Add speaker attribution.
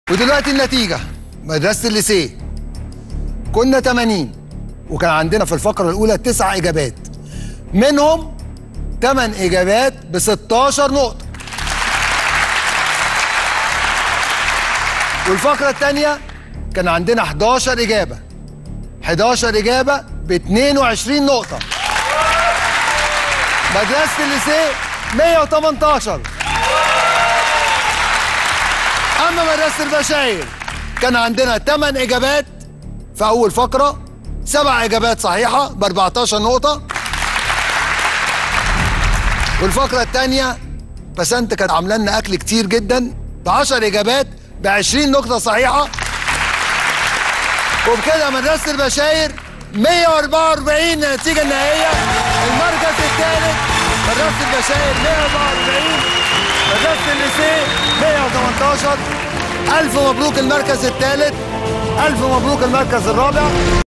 Speaker 1: ودلوقتي النتيجة مدرسة الليسيه كنا 80 وكان عندنا في الفقرة الأولى تسع إجابات منهم 8 إجابات ب 16 نقطة والفقرة الثانية كان عندنا 11 إجابة 11 إجابة ب 22 نقطة مدرسة الليسيه 118 أما مدرسة البشاير كان عندنا 8 إجابات في أول فقرة سبع إجابات صحيحة ب 14 نقطة والفقرة الثانية بسنت كانت عاملة لنا أكل كتير جدا ب 10 إجابات ب 20 نقطة صحيحة وبكده مدرسة البشاير 144 النتيجة النهائية المركز الثالث مدرسة البشاير 144 مدرسة الليسيه 118 ألف مبروك المركز الثالث ألف مبروك المركز الرابع